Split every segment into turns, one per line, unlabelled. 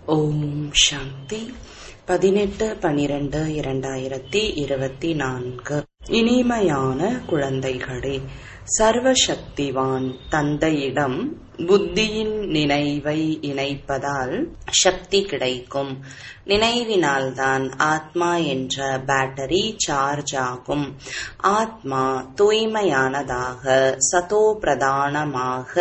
ஓம் சாந்தி பதினெட்டு பனிரெண்டு இரண்டாயிரத்தி இருபத்தி நான்கு இனிமையான குழந்தைகளே சர்வசக்திவான் தந்தையிடம் புத்தியின் நினைவை இணைப்பதால் சக்தி கிடைக்கும் நினைவினால்தான் ஆத்மா என்ற பேட்டரி சார்ஜ் ஆகும் ஆத்மா தூய்மையானதாக சதோ பிரதானமாக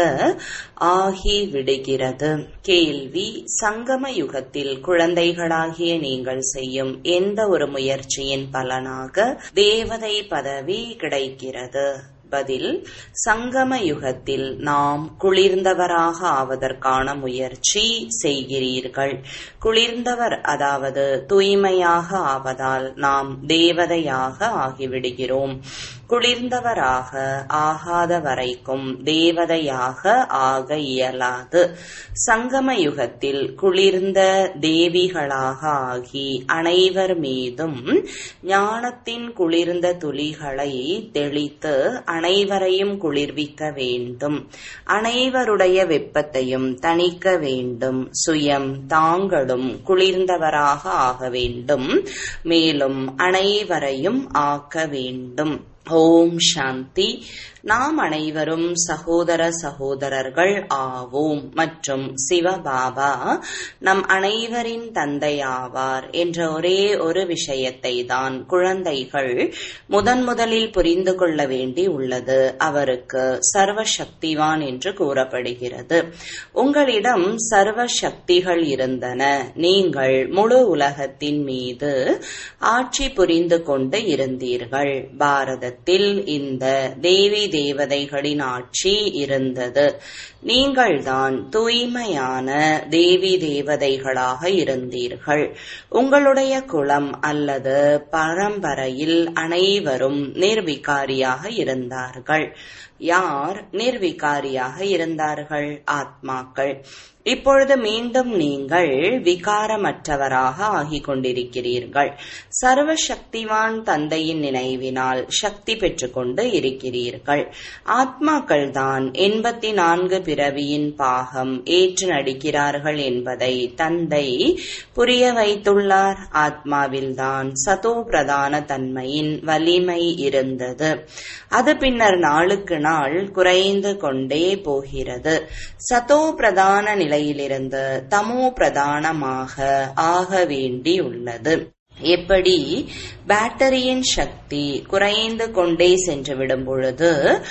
ஆகி விடுகிறது கேள்வி சங்கம யுகத்தில் குழந்தைகளாகிய நீங்கள் செய்யும் எந்த ஒரு முயற்சியின் பலனாக தேவதை பதவி கிடைக்கிறது பதில் சங்கம யுகத்தில் நாம் குளிர்ந்தவராக ஆவதற்கான முயற்சி செய்கிறீர்கள் குளிர்ந்தவர் அதாவது தூய்மையாக ஆவதால் நாம் தேவதையாக ஆகிவிடுகிறோம் குளிர்ந்தவராக ஆகாத வரைக்கும் தேவதையாக ஆக இயலாது சங்கம யுகத்தில் குளிர்ந்த தேவிகளாக ஆகி அனைவர் மீதும் ஞானத்தின் குளிர்ந்த துளிகளை தெளித்து அனைவரையும் குளிர்விக்க வேண்டும் அனைவருடைய வெப்பத்தையும் தணிக்க வேண்டும் சுயம் தாங்களும் குளிர்ந்தவராக ஆக வேண்டும் மேலும் அனைவரையும் ஆக்க வேண்டும் ஓம் சாந்தி நாம் அனைவரும் சகோதர சகோதரர்கள் ஆவோம் மற்றும் சிவபாபா நம் அனைவரின் தந்தையாவார் என்ற ஒரே ஒரு விஷயத்தை தான் குழந்தைகள் முதன் முதலில் புரிந்து கொள்ள வேண்டி உள்ளது அவருக்கு சர்வ சக்திவான் என்று கூறப்படுகிறது உங்களிடம் சர்வ சக்திகள் இருந்தன நீங்கள் முழு உலகத்தின் மீது ஆட்சி புரிந்து கொண்டு இருந்தீர்கள் பாரதத்தில் இந்த தேவி தேவதைகளின் ஆட்சி இருந்தது நீங்கள்தான் தூய்மையான தேவி தேவதைகளாக இருந்தீர்கள் உங்களுடைய குலம் அல்லது பரம்பரையில் அனைவரும் நிர்விகாரியாக இருந்தார்கள் யார் நிர்விகாரியாக இருந்தார்கள் ஆத்மாக்கள் இப்பொழுது மீண்டும் நீங்கள் விகாரமற்றவராக ஆகிக் கொண்டிருக்கிறீர்கள் சர்வ சக்திவான் தந்தையின் நினைவினால் சக்தி பெற்றுக்கொண்டு இருக்கிறீர்கள் ஆத்மாக்கள் தான் எண்பத்தி நான்கு பிறவியின் பாகம் ஏற்று நடிக்கிறார்கள் என்பதை தந்தை புரிய வைத்துள்ளார் ஆத்மாவில்தான் சதோ பிரதான தன்மையின் வலிமை இருந்தது அது பின்னர் நாளுக்கு நாள் குறைந்து கொண்டே போகிறது சதோ பிரதான நிலையிலிருந்து தமோ பிரதானமாக ஆக வேண்டியுள்ளது எப்படி பேட்டரியின் சக்தி குறைந்து கொண்டே சென்று விடும் பொழுது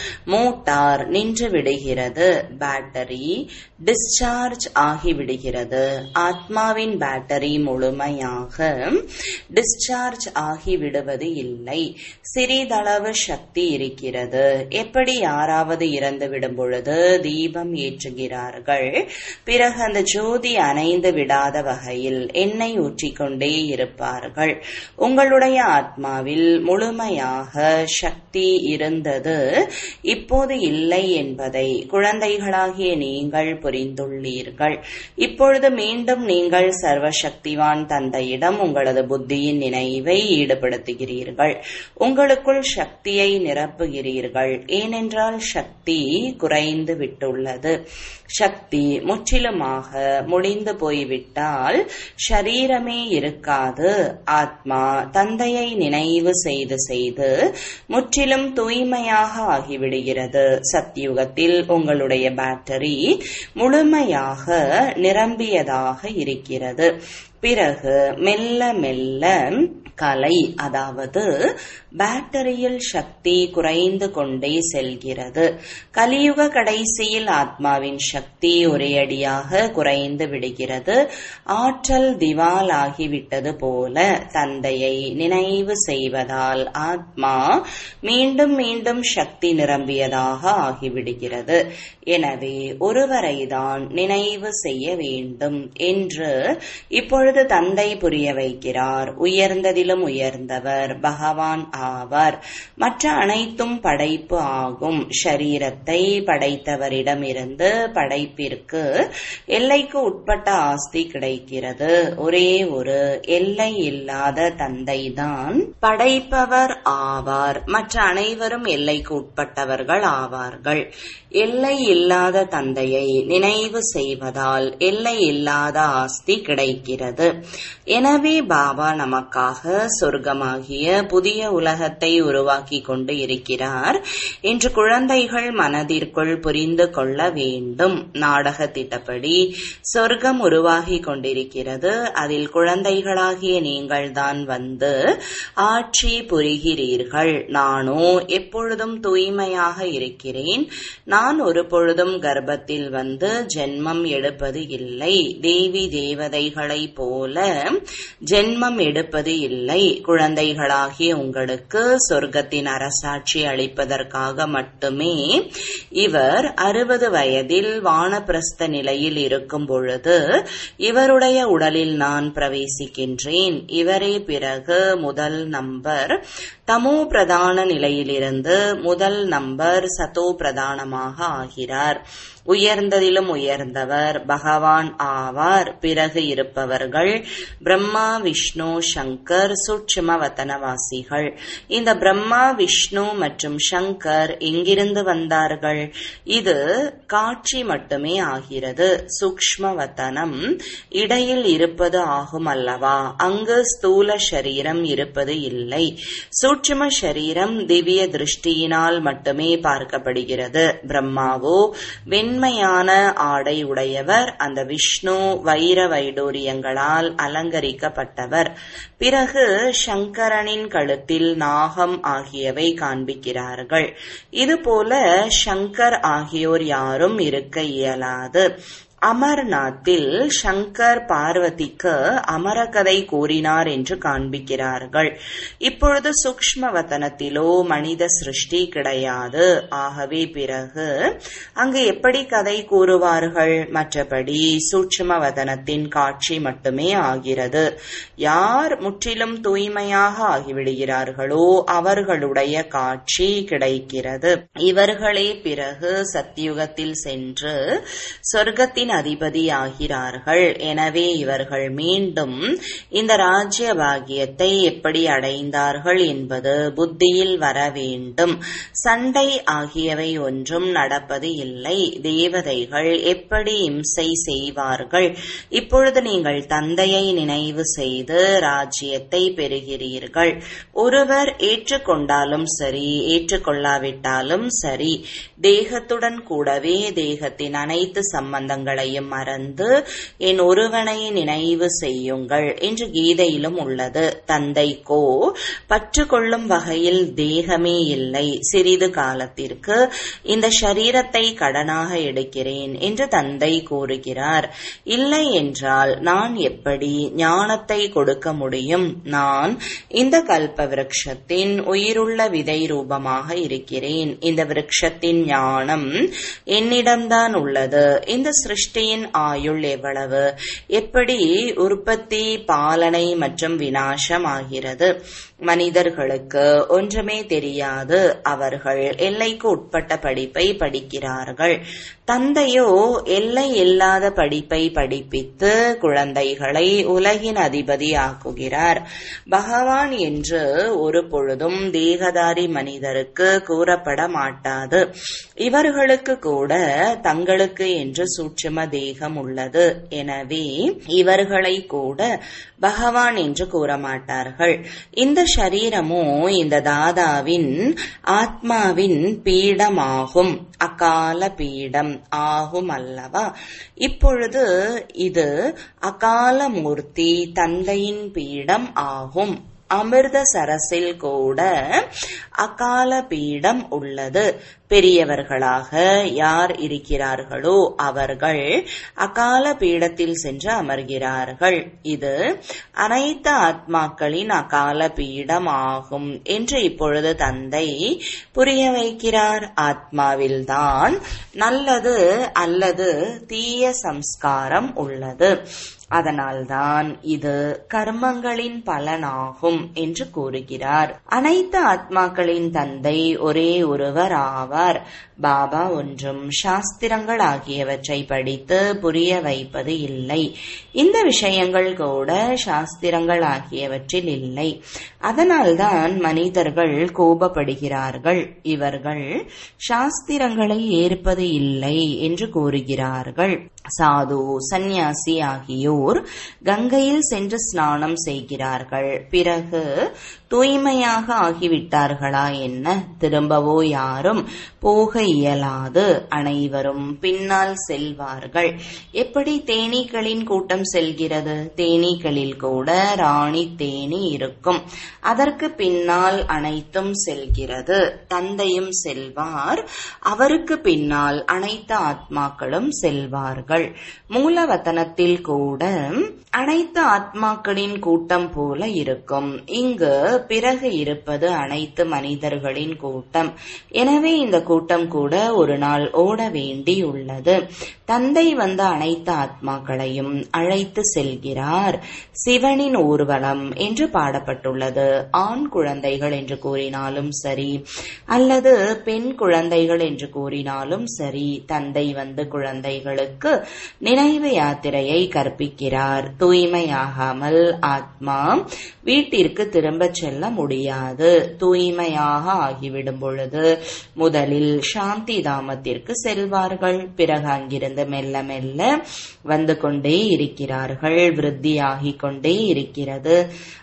மோட்டார் நின்று விடுகிறது பேட்டரி டிஸ்சார்ஜ் ஆகிவிடுகிறது ஆத்மாவின் பேட்டரி முழுமையாக டிஸ்சார்ஜ் ஆகிவிடுவது இல்லை சிறிதளவு சக்தி இருக்கிறது எப்படி யாராவது இறந்து விடும் பொழுது தீபம் ஏற்றுகிறார்கள் பிறகு அந்த ஜோதி அணைந்து விடாத வகையில் எண்ணெய் ஊற்றிக்கொண்டே இருப்பார்கள் உங்களுடைய ஆத்மாவில் முழுமையாக சக்தி இருந்தது இப்போது இல்லை என்பதை குழந்தைகளாகிய நீங்கள் புரிந்துள்ளீர்கள் இப்பொழுது மீண்டும் நீங்கள் சர்வசக்திவான் தந்தையிடம் உங்களது புத்தியின் நினைவை ஈடுபடுத்துகிறீர்கள் உங்களுக்குள் சக்தியை நிரப்புகிறீர்கள் ஏனென்றால் சக்தி குறைந்து விட்டுள்ளது சக்தி முற்றிலுமாக முடிந்து போய்விட்டால் ஷரீரமே இருக்காது ஆத்மா தந்தையை நினைவு செய்து செய்து முற்றிலும் தூய்மையாக ஆகிவிடுகிறது சத்தியுகத்தில் உங்களுடைய பேட்டரி முழுமையாக நிரம்பியதாக இருக்கிறது பிறகு மெல்ல மெல்ல கலை அதாவது பேட்டரியில் சக்தி குறைந்து கொண்டே செல்கிறது கலியுக கடைசியில் ஆத்மாவின் சக்தி ஒரேயடியாக குறைந்து விடுகிறது ஆற்றல் திவால் ஆகிவிட்டது போல தந்தையை நினைவு செய்வதால் ஆத்மா மீண்டும் மீண்டும் சக்தி நிரம்பியதாக ஆகிவிடுகிறது எனவே ஒருவரை தான் நினைவு செய்ய வேண்டும் என்று இப்பொழுது தந்தை புரிய வைக்கிறார் உயர்ந்ததிலும் உயர்ந்ததிலும் உயர்ந்தவர் பகவான் ஆவார் மற்ற அனைத்தும் படைப்பு ஆகும் ஷரீரத்தை படைத்தவரிடமிருந்து படைப்பிற்கு எல்லைக்கு உட்பட்ட ஆஸ்தி கிடைக்கிறது ஒரே ஒரு எல்லை இல்லாத தந்தைதான் படைப்பவர் ஆவார் மற்ற அனைவரும் எல்லைக்கு உட்பட்டவர்கள் ஆவார்கள் எல்லை இல்லாத தந்தையை நினைவு செய்வதால் எல்லை இல்லாத ஆஸ்தி கிடைக்கிறது எனவே பாபா நமக்காக சொர்க்கமாகிய புதிய உலகத்தை உருவாக்கி கொண்டு இருக்கிறார் என்று குழந்தைகள் மனதிற்குள் புரிந்து கொள்ள வேண்டும் நாடக திட்டப்படி சொர்க்கம் உருவாகி கொண்டிருக்கிறது அதில் குழந்தைகளாகிய நீங்கள்தான் வந்து ஆட்சி புரிகிறீர்கள் நானோ எப்பொழுதும் தூய்மையாக இருக்கிறேன் நான் ஒரு பொழுதும் கர்ப்பத்தில் வந்து ஜென்மம் எடுப்பது இல்லை தேவி தேவதைகளைப் போல ஜென்மம் எடுப்பது இல்லை குழந்தைகளாகிய உங்களுக்கு சொர்க்கத்தின் அரசாட்சி அளிப்பதற்காக மட்டுமே இவர் அறுபது வயதில் வானப்பிரஸ்த நிலையில் இருக்கும் பொழுது இவருடைய உடலில் நான் பிரவேசிக்கின்றேன் இவரே பிறகு முதல் நம்பர் தமோ பிரதான நிலையிலிருந்து முதல் நம்பர் சதோ பிரதானமாக ஆகிறார் உயர்ந்ததிலும் உயர்ந்தவர் பகவான் ஆவார் பிறகு இருப்பவர்கள் பிரம்மா விஷ்ணு சங்கர் சூட்சும வத்தனவாசிகள் இந்த பிரம்மா விஷ்ணு மற்றும் சங்கர் எங்கிருந்து வந்தார்கள் இது காட்சி மட்டுமே ஆகிறது சூக்ஷ்ம வத்தனம் இடையில் இருப்பது ஆகும் அல்லவா அங்கு ஸ்தூல சரீரம் இருப்பது இல்லை சூட்சும சரீரம் திவ்ய திருஷ்டியினால் மட்டுமே பார்க்கப்படுகிறது பிரம்மாவோ வெண்மையான ஆடை உடையவர் அந்த விஷ்ணு வைர வைடூரியங்களால் அலங்கரிக்கப்பட்டவர் பிறகு சங்கரனின் கழுத்தில் நாகம் ஆகியவை காண்பிக்கிறார்கள் இதுபோல சங்கர் ஆகியோர் யாரும் இருக்க இயலாது அமர்நாத்தில் சங்கர் பார்வதிக்கு அமரகதை கூறினார் என்று காண்பிக்கிறார்கள் இப்பொழுது சூக்ஷ்ம வதனத்திலோ மனித சிருஷ்டி கிடையாது ஆகவே பிறகு அங்கு எப்படி கதை கூறுவார்கள் மற்றபடி சூட்சும வதனத்தின் காட்சி மட்டுமே ஆகிறது யார் முற்றிலும் தூய்மையாக ஆகிவிடுகிறார்களோ அவர்களுடைய காட்சி கிடைக்கிறது இவர்களே பிறகு சத்தியுகத்தில் சென்று சொர்க்கத்தின் அதிபதி ஆகிறார்கள் எனவே இவர்கள் மீண்டும் இந்த ராஜ்ய பாகியத்தை எப்படி அடைந்தார்கள் என்பது புத்தியில் வர வேண்டும் சண்டை ஆகியவை ஒன்றும் நடப்பது இல்லை தேவதைகள் எப்படி இம்சை செய்வார்கள் இப்பொழுது நீங்கள் தந்தையை நினைவு செய்து ராஜ்யத்தை பெறுகிறீர்கள் ஒருவர் ஏற்றுக்கொண்டாலும் சரி ஏற்றுக்கொள்ளாவிட்டாலும் சரி தேகத்துடன் கூடவே தேகத்தின் அனைத்து சம்பந்தங்களையும் மறந்து என் ஒருவனை நினைவு செய்யுங்கள் என்று கீதையிலும் உள்ளது தந்தைக்கோ பற்று கொள்ளும் வகையில் தேகமே இல்லை சிறிது காலத்திற்கு இந்த சரீரத்தை கடனாக எடுக்கிறேன் என்று தந்தை கூறுகிறார் இல்லை என்றால் நான் எப்படி ஞானத்தை கொடுக்க முடியும் நான் இந்த கல்ப விருட்சத்தின் உயிருள்ள விதை ரூபமாக இருக்கிறேன் இந்த விருட்சத்தின் ஞானம் என்னிடம்தான் உள்ளது இந்த சிருஷ்டியின் ஆயுள் எவ்வளவு எப்படி உற்பத்தி பாலனை மற்றும் வினாசம் ஆகிறது மனிதர்களுக்கு ஒன்றுமே தெரியாது அவர்கள் எல்லைக்கு உட்பட்ட படிப்பை படிக்கிறார்கள் தந்தையோ எல்லை இல்லாத படிப்பை படிப்பித்து குழந்தைகளை உலகின் அதிபதி ஆக்குகிறார் பகவான் என்று ஒரு பொழுதும் தேகதாரி மனிதருக்கு கூறப்பட மாட்டாது இவர்களுக்கு கூட தங்களுக்கு என்று சூட்சும தேகம் உள்ளது எனவே இவர்களை கூட பகவான் என்று கூற மாட்டார்கள் இந்த சரீரமோ இந்த தாதாவின் ஆத்மாவின் பீடமாகும் அகால பீடம் ஆகும் அல்லவா இப்பொழுது இது அகால மூர்த்தி தந்தையின் பீடம் ஆகும் அமிர்த சரசில் கூட அகால பீடம் உள்ளது பெரியவர்களாக யார் இருக்கிறார்களோ அவர்கள் அகால பீடத்தில் சென்று அமர்கிறார்கள் இது அனைத்து ஆத்மாக்களின் அகால பீடம் ஆகும் என்று இப்பொழுது தந்தை புரிய வைக்கிறார் ஆத்மாவில்தான் நல்லது அல்லது தீய சம்ஸ்காரம் உள்ளது அதனால்தான் இது கர்மங்களின் பலனாகும் என்று கூறுகிறார் அனைத்து ஆத்மாக்களின் தந்தை ஒரே ஒருவர் ஆவார் பாபா ஒன்றும் சாஸ்திரங்கள் ஆகியவற்றை படித்து புரிய வைப்பது இல்லை இந்த விஷயங்கள் கூட சாஸ்திரங்கள் ஆகியவற்றில் இல்லை அதனால்தான் மனிதர்கள் கோபப்படுகிறார்கள் இவர்கள் சாஸ்திரங்களை ஏற்பது இல்லை என்று கூறுகிறார்கள் சாது சந்நியாசி ஆகியோர் கங்கையில் சென்று ஸ்நானம் செய்கிறார்கள் பிறகு தூய்மையாக ஆகிவிட்டார்களா என்ன திரும்பவோ யாரும் போக இயலாது அனைவரும் பின்னால் செல்வார்கள் எப்படி தேனீக்களின் கூட்டம் செல்கிறது தேனீக்களில் கூட ராணி தேனி இருக்கும் அதற்கு பின்னால் அனைத்தும் செல்கிறது தந்தையும் செல்வார் அவருக்கு பின்னால் அனைத்து ஆத்மாக்களும் செல்வார்கள் மூலவத்தனத்தில் கூட அனைத்து ஆத்மாக்களின் கூட்டம் போல இருக்கும் இங்கு பிறகு இருப்பது அனைத்து மனிதர்களின் கூட்டம் எனவே இந்த கூட்டம் கூட ஒரு நாள் ஓட வேண்டியுள்ளது தந்தை வந்த அனைத்து ஆத்மாக்களையும் அழைத்து செல்கிறார் சிவனின் ஊர்வலம் என்று பாடப்பட்டுள்ளது ஆண் குழந்தைகள் என்று கூறினாலும் சரி அல்லது பெண் குழந்தைகள் என்று கூறினாலும் சரி தந்தை வந்து குழந்தைகளுக்கு நினைவு யாத்திரையை கற்பிக்கிறார் தூய்மையாகாமல் ஆத்மா வீட்டிற்கு திரும்பச் செல்ல முடியாது தூய்மையாக ஆகிவிடும் பொழுது முதலில் சாந்தி தாமத்திற்கு செல்வார்கள் பிறகு அங்கிருந்து மெல்ல மெல்ல வந்து கொண்டே இருக்கிறார்கள் விருத்தியாகிக் கொண்டே இருக்கிறது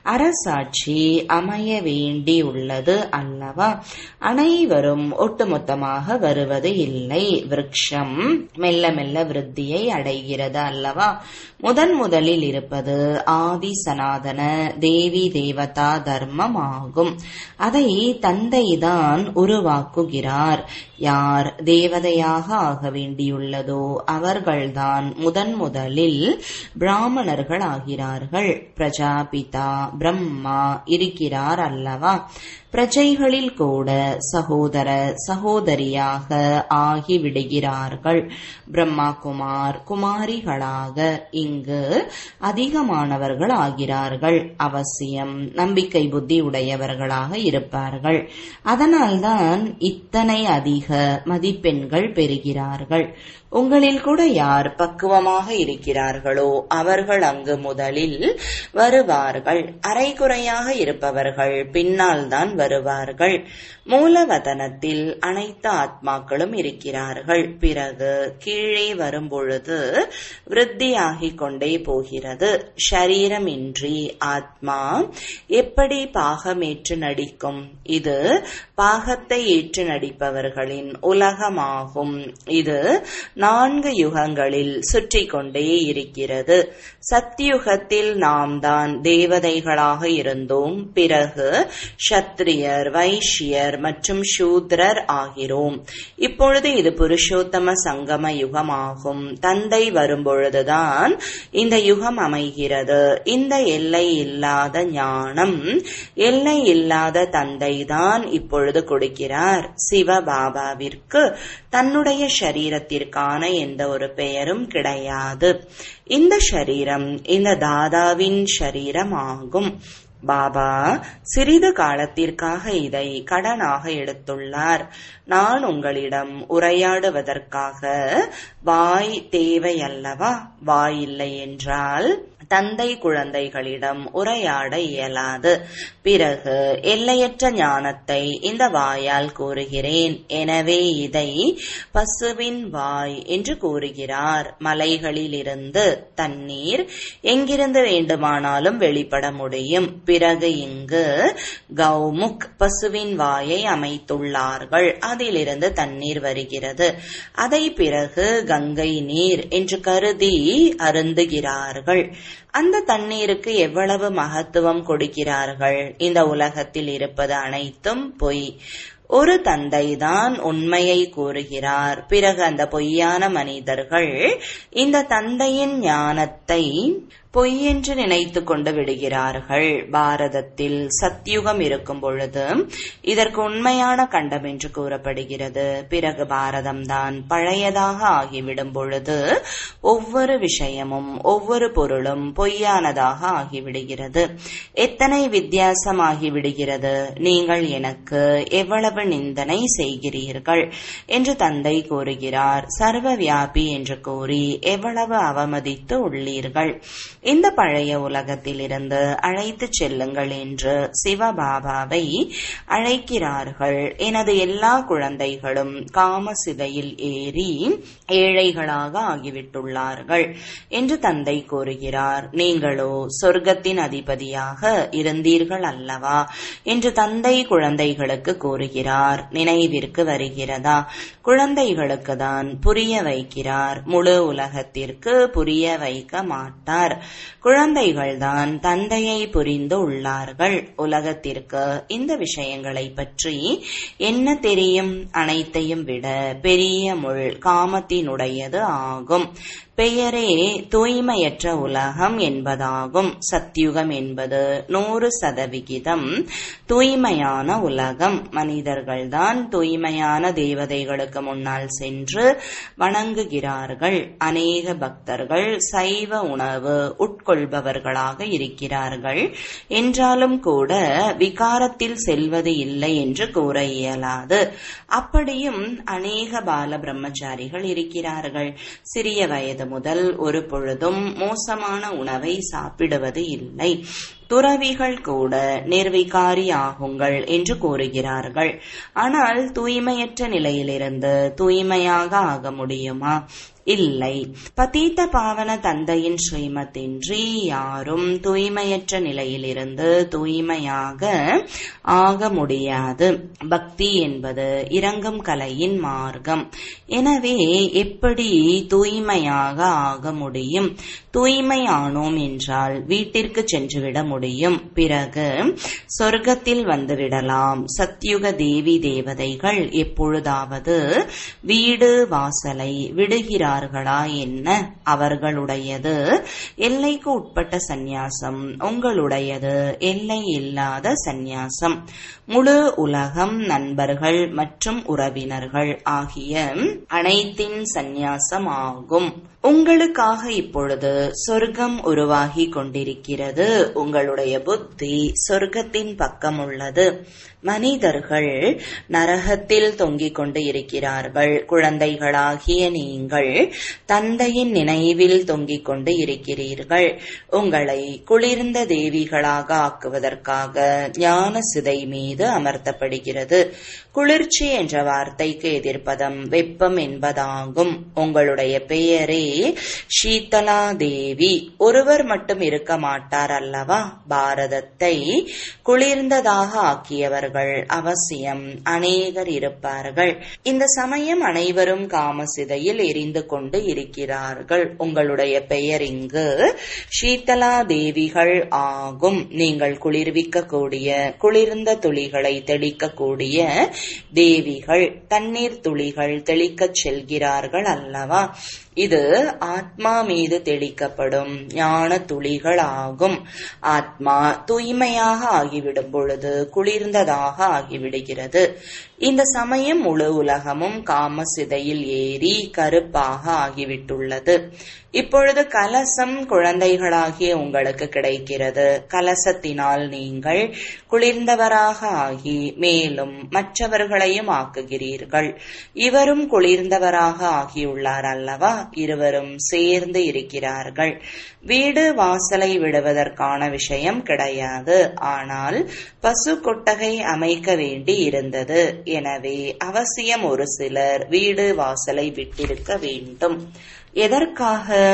அரசாட்சி அமைய வேண்டி உள்ளது அல்லவா அனைவரும் ஒட்டுமொத்தமாக வருவது இல்லை விருட்சம் மெல்ல மெல்ல விருத்தியை அடைகிறது அல்லவா முதன் முதலில் இருப்பது ஆதி சனாதன தேவி தேவதா தர்மம் ஆகும் அதை தந்தைதான் உருவாக்குகிறார் யார் தேவதையாக ஆக வேண்டியுள்ளதோ அவர்கள்தான் முதன் முதலில் பிராமணர்கள் ஆகிறார்கள் பிரஜாபிதா பிரம்மா இருக்கிறார் அல்லவா பிரஜைகளில் கூட சகோதர சகோதரியாக ஆகிவிடுகிறார்கள் பிரம்மா குமார் குமாரிகளாக இங்கு அதிகமானவர்கள் ஆகிறார்கள் அவசியம் நம்பிக்கை புத்தி உடையவர்களாக இருப்பார்கள் அதனால்தான் இத்தனை அதிக மதிப்பெண்கள் பெறுகிறார்கள் உங்களில் கூட யார் பக்குவமாக இருக்கிறார்களோ அவர்கள் அங்கு முதலில் வருவார்கள் அரைகுறையாக இருப்பவர்கள் பின்னால் தான் வருவார்கள் மூலவதனத்தில் அனைத்து ஆத்மாக்களும் இருக்கிறார்கள் பிறகு கீழே வரும்பொழுது விருத்தியாகிக் கொண்டே போகிறது ஷரீரமின்றி ஆத்மா எப்படி பாகமேற்று நடிக்கும் இது பாகத்தை ஏற்று நடிப்பவர்களின் உலகமாகும் இது நான்கு யுகங்களில் சுற்றி கொண்டே இருக்கிறது சத்தியுகத்தில் நாம் தான் தேவதைகளாக இருந்தோம் பிறகு சத்திரியர் வைஷ்யர் மற்றும் சூத்ரர் ஆகிறோம் இப்பொழுது இது புருஷோத்தம சங்கம யுகமாகும் தந்தை வரும்பொழுதுதான் இந்த யுகம் அமைகிறது இந்த எல்லை இல்லாத ஞானம் எல்லை இல்லாத தந்தைதான் இப்பொழுது கொடுக்கிறார் சிவபாபாவிற்கு தன்னுடைய சரீரத்திற்கான எந்த ஒரு பெயரும் கிடையாது இந்த சரீரம் இந்த தாதாவின் சரீரம் ஆகும் பாபா சிறிது காலத்திற்காக இதை கடனாக எடுத்துள்ளார் நான் உங்களிடம் உரையாடுவதற்காக வாய் தேவை அல்லவா வாய் இல்லை என்றால் தந்தை குழந்தைகளிடம் உரையாட இயலாது பிறகு எல்லையற்ற ஞானத்தை இந்த வாயால் கூறுகிறேன் எனவே இதை பசுவின் வாய் என்று கூறுகிறார் மலைகளிலிருந்து தண்ணீர் எங்கிருந்து வேண்டுமானாலும் வெளிப்பட முடியும் பிறகு இங்கு கௌமுக் பசுவின் வாயை அமைத்துள்ளார்கள் அதிலிருந்து தண்ணீர் வருகிறது அதை பிறகு கங்கை நீர் என்று கருதி அருந்துகிறார்கள் அந்த தண்ணீருக்கு எவ்வளவு மகத்துவம் கொடுக்கிறார்கள் இந்த உலகத்தில் இருப்பது அனைத்தும் பொய் ஒரு தந்தைதான் உண்மையை கூறுகிறார் பிறகு அந்த பொய்யான மனிதர்கள் இந்த தந்தையின் ஞானத்தை பொய்யென்று நினைத்து கொண்டு விடுகிறார்கள் பாரதத்தில் சத்யுகம் இருக்கும் பொழுது இதற்கு உண்மையான கண்டம் என்று கூறப்படுகிறது பிறகு பாரதம்தான் பழையதாக ஆகிவிடும் பொழுது ஒவ்வொரு விஷயமும் ஒவ்வொரு பொருளும் பொய்யானதாக ஆகிவிடுகிறது எத்தனை வித்தியாசமாகி விடுகிறது நீங்கள் எனக்கு எவ்வளவு நிந்தனை செய்கிறீர்கள் என்று தந்தை கூறுகிறார் சர்வ வியாபி என்று கூறி எவ்வளவு அவமதித்து உள்ளீர்கள் இந்த பழைய உலகத்திலிருந்து அழைத்துச் செல்லுங்கள் என்று சிவபாபாவை அழைக்கிறார்கள் எனது எல்லா குழந்தைகளும் காமசிதையில் ஏறி ஏழைகளாக ஆகிவிட்டுள்ளார்கள் என்று தந்தை கூறுகிறார் நீங்களோ சொர்க்கத்தின் அதிபதியாக இருந்தீர்கள் அல்லவா என்று தந்தை குழந்தைகளுக்கு கூறுகிறார் நினைவிற்கு வருகிறதா குழந்தைகளுக்கு தான் புரிய வைக்கிறார் முழு உலகத்திற்கு புரிய வைக்க மாட்டார் குழந்தைகள்தான் தந்தையை புரிந்து உள்ளார்கள் உலகத்திற்கு இந்த விஷயங்களை பற்றி என்ன தெரியும் அனைத்தையும் விட பெரிய முள் காமத்தினுடையது ஆகும் பெயரே தூய்மையற்ற உலகம் என்பதாகும் சத்யுகம் என்பது நூறு சதவிகிதம் தூய்மையான உலகம் மனிதர்கள்தான் தூய்மையான தேவதைகளுக்கு முன்னால் சென்று வணங்குகிறார்கள் அநேக பக்தர்கள் சைவ உணவு உட்கொள்பவர்களாக இருக்கிறார்கள் என்றாலும் கூட விகாரத்தில் செல்வது இல்லை என்று கூற இயலாது அப்படியும் அநேக பால பிரம்மச்சாரிகள் இருக்கிறார்கள் சிறிய வயது முதல் ஒரு பொழுதும் மோசமான உணவை சாப்பிடுவது இல்லை துறவிகள் கூட நிர்விகாரி ஆகுங்கள் என்று கூறுகிறார்கள் ஆனால் தூய்மையற்ற நிலையிலிருந்து தூய்மையாக ஆக முடியுமா இல்லை பதீத்த பாவன தந்தையின் ஸ்ரீமத்தின்றி யாரும் தூய்மையற்ற நிலையிலிருந்து தூய்மையாக ஆக முடியாது பக்தி என்பது இறங்கும் கலையின் மார்க்கம் எனவே எப்படி தூய்மையாக ஆக முடியும் தூய்மை ஆனோம் என்றால் வீட்டிற்கு சென்றுவிட முடியும் பிறகு சொர்க்கத்தில் வந்துவிடலாம் சத்யுக தேவி தேவதைகள் எப்பொழுதாவது வீடு வாசலை விடுகிறார்களா என்ன அவர்களுடையது எல்லைக்கு உட்பட்ட சந்நியாசம் உங்களுடையது எல்லை இல்லாத சந்நியாசம் முழு உலகம் நண்பர்கள் மற்றும் உறவினர்கள் ஆகிய அனைத்தின் சந்நியாசம் ஆகும் உங்களுக்காக இப்பொழுது சொர்க்கம் உருவாகி கொண்டிருக்கிறது உங்களுடைய புத்தி சொர்க்கத்தின் பக்கம் உள்ளது மனிதர்கள் நரகத்தில் தொங்கிக் கொண்டு இருக்கிறார்கள் குழந்தைகளாகிய நீங்கள் தந்தையின் நினைவில் தொங்கிக் கொண்டு இருக்கிறீர்கள் உங்களை குளிர்ந்த தேவிகளாக ஆக்குவதற்காக ஞான சிதை மீது அமர்த்தப்படுகிறது குளிர்ச்சி என்ற வார்த்தைக்கு எதிர்ப்பதம் வெப்பம் என்பதாகும் உங்களுடைய பெயரே ஷீதலா தேவி ஒருவர் மட்டும் இருக்க மாட்டார் அல்லவா பாரதத்தை குளிர்ந்ததாக ஆக்கியவர்கள் அவசியம் அநேகர் இருப்பார்கள் இந்த சமயம் அனைவரும் காமசிதையில் எரிந்து கொண்டு இருக்கிறார்கள் உங்களுடைய பெயர் இங்கு ஷீதலா தேவிகள் ஆகும் நீங்கள் குளிர்விக்க கூடிய குளிர்ந்த துளிகளை தெளிக்கக்கூடிய தேவிகள் தண்ணீர் துளிகள் தெளிக்கச் செல்கிறார்கள் அல்லவா இது ஆத்மா மீது தெளிக்கப்படும் ஞான துளிகள் ஆகும் ஆத்மா தூய்மையாக ஆகிவிடும் பொழுது குளிர்ந்ததாக ஆகிவிடுகிறது இந்த சமயம் முழு உலகமும் காமசிதையில் ஏறி கருப்பாக ஆகிவிட்டுள்ளது இப்பொழுது கலசம் குழந்தைகளாகிய உங்களுக்கு கிடைக்கிறது கலசத்தினால் நீங்கள் குளிர்ந்தவராக ஆகி மேலும் மற்றவர்களையும் ஆக்குகிறீர்கள் இவரும் குளிர்ந்தவராக ஆகியுள்ளார் அல்லவா இருவரும் சேர்ந்து இருக்கிறார்கள் வீடு வாசலை விடுவதற்கான விஷயம் கிடையாது ஆனால் பசு கொட்டகை அமைக்க வேண்டி இருந்தது எனவே அவசியம் ஒரு சிலர் வீடு வாசலை விட்டிருக்க வேண்டும் எதற்காக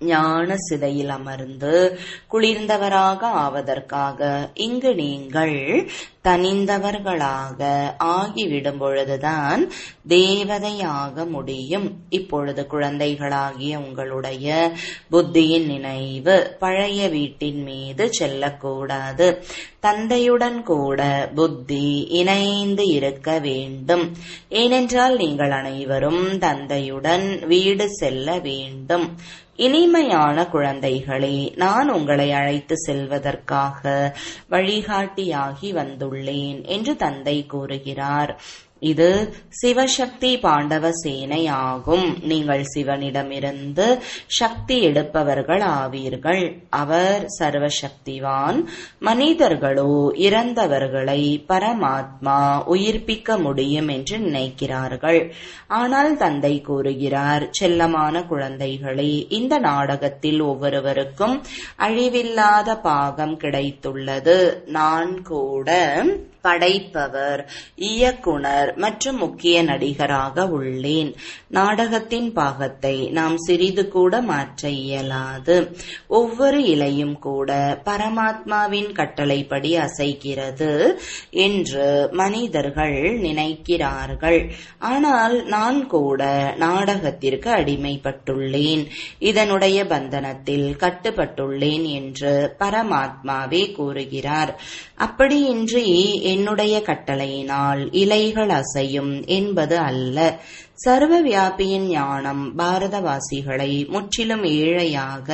ஞான சிதையில் அமர்ந்து குளிர்ந்தவராக ஆவதற்காக இங்கு நீங்கள் தனிந்தவர்களாக ஆகிவிடும் பொழுதுதான் தேவதையாக முடியும் இப்பொழுது குழந்தைகளாகிய உங்களுடைய புத்தியின் நினைவு பழைய வீட்டின் மீது செல்லக்கூடாது தந்தையுடன் கூட புத்தி இணைந்து இருக்க வேண்டும் ஏனென்றால் நீங்கள் அனைவரும் தந்தையுடன் வீடு செல்ல வேண்டும் இனிமையான குழந்தைகளே நான் உங்களை அழைத்து செல்வதற்காக வழிகாட்டியாகி வந்துள்ளேன் என்று தந்தை கூறுகிறார் இது சிவசக்தி பாண்டவ சேனை ஆகும் நீங்கள் சிவனிடமிருந்து சக்தி எடுப்பவர்கள் ஆவீர்கள் அவர் சர்வசக்திவான் மனிதர்களோ இறந்தவர்களை பரமாத்மா உயிர்ப்பிக்க முடியும் என்று நினைக்கிறார்கள் ஆனால் தந்தை கூறுகிறார் செல்லமான குழந்தைகளே இந்த நாடகத்தில் ஒவ்வொருவருக்கும் அழிவில்லாத பாகம் கிடைத்துள்ளது நான் கூட படைப்பவர் இயக்குனர் மற்றும் முக்கிய நடிகராக உள்ளேன் நாடகத்தின் பாகத்தை நாம் சிறிது கூட மாற்ற இயலாது ஒவ்வொரு இலையும் கூட பரமாத்மாவின் கட்டளைப்படி அசைக்கிறது என்று மனிதர்கள் நினைக்கிறார்கள் ஆனால் நான் கூட நாடகத்திற்கு அடிமைப்பட்டுள்ளேன் இதனுடைய பந்தனத்தில் கட்டுப்பட்டுள்ளேன் என்று பரமாத்மாவே கூறுகிறார் அப்படியின்றி என்னுடைய கட்டளையினால் இலைகள் அசையும் என்பது அல்ல சர்வ வியாபியின் ஞானம் பாரதவாசிகளை முற்றிலும் ஏழையாக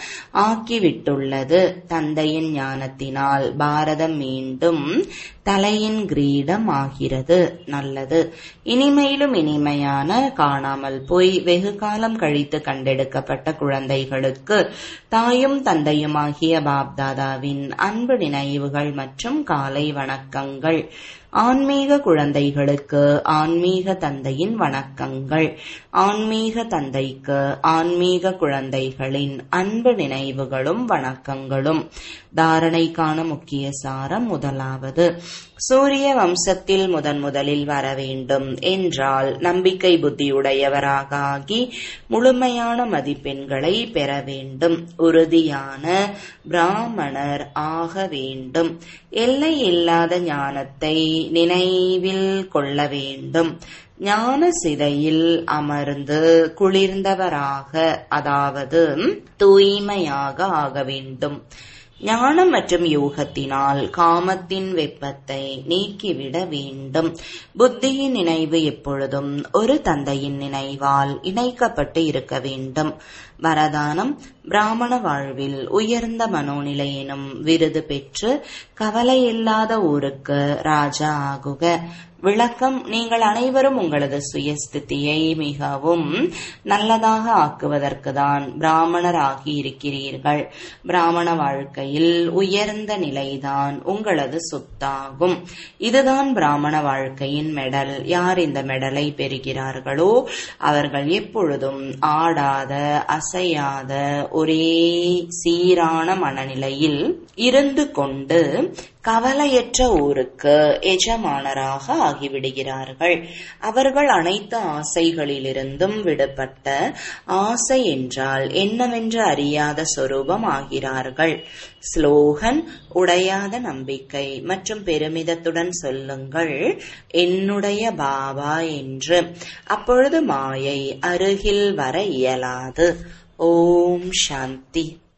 ஆக்கிவிட்டுள்ளது தந்தையின் ஞானத்தினால் பாரதம் மீண்டும் தலையின் கிரீடம் ஆகிறது நல்லது இனிமையிலும் இனிமையான காணாமல் போய் வெகு காலம் கழித்து கண்டெடுக்கப்பட்ட குழந்தைகளுக்கு தாயும் தந்தையுமாகிய பாப்தாதாவின் அன்பு நினைவுகள் மற்றும் காலை வணக்கங்கள் ஆன்மீக குழந்தைகளுக்கு ஆன்மீக தந்தையின் வணக்கங்கள் ஆன்மீக தந்தைக்கு ஆன்மீக குழந்தைகளின் அன்பு நினைவுகளும் வணக்கங்களும் தாரணைக்கான முக்கிய சாரம் முதலாவது சூரிய வம்சத்தில் முதன் முதலில் வர வேண்டும் என்றால் நம்பிக்கை புத்தியுடையவராக ஆகி முழுமையான மதிப்பெண்களை பெற வேண்டும் உறுதியான பிராமணர் ஆக வேண்டும் எல்லை இல்லாத ஞானத்தை நினைவில் கொள்ள வேண்டும் ஞான சிதையில் அமர்ந்து குளிர்ந்தவராக அதாவது தூய்மையாக ஆக வேண்டும் ஞானம் மற்றும் யோகத்தினால் காமத்தின் வெப்பத்தை நீக்கிவிட வேண்டும் புத்தியின் நினைவு எப்பொழுதும் ஒரு தந்தையின் நினைவால் இணைக்கப்பட்டு இருக்க வேண்டும் வரதானம் பிராமண வாழ்வில் உயர்ந்த மனோநிலை எனும் விருது பெற்று கவலையில்லாத ஊருக்கு ராஜா ஆகுக விளக்கம் நீங்கள் அனைவரும் உங்களது சுயஸ்திதியை மிகவும் நல்லதாக ஆக்குவதற்கு தான் பிராமணர் ஆகி இருக்கிறீர்கள் பிராமண வாழ்க்கையில் உயர்ந்த நிலைதான் உங்களது சொத்தாகும் இதுதான் பிராமண வாழ்க்கையின் மெடல் யார் இந்த மெடலை பெறுகிறார்களோ அவர்கள் எப்பொழுதும் ஆடாத அசையாத ஒரே சீரான மனநிலையில் இருந்து கொண்டு கவலையற்ற ஊருக்கு எஜமானராக ஆகிவிடுகிறார்கள் அவர்கள் அனைத்து ஆசைகளிலிருந்தும் விடுபட்ட ஆசை என்றால் என்னவென்று அறியாத சொரூபம் ஆகிறார்கள் ஸ்லோகன் உடையாத நம்பிக்கை மற்றும் பெருமிதத்துடன் சொல்லுங்கள் என்னுடைய பாபா என்று அப்பொழுது மாயை அருகில் வர இயலாது ஓம் சாந்தி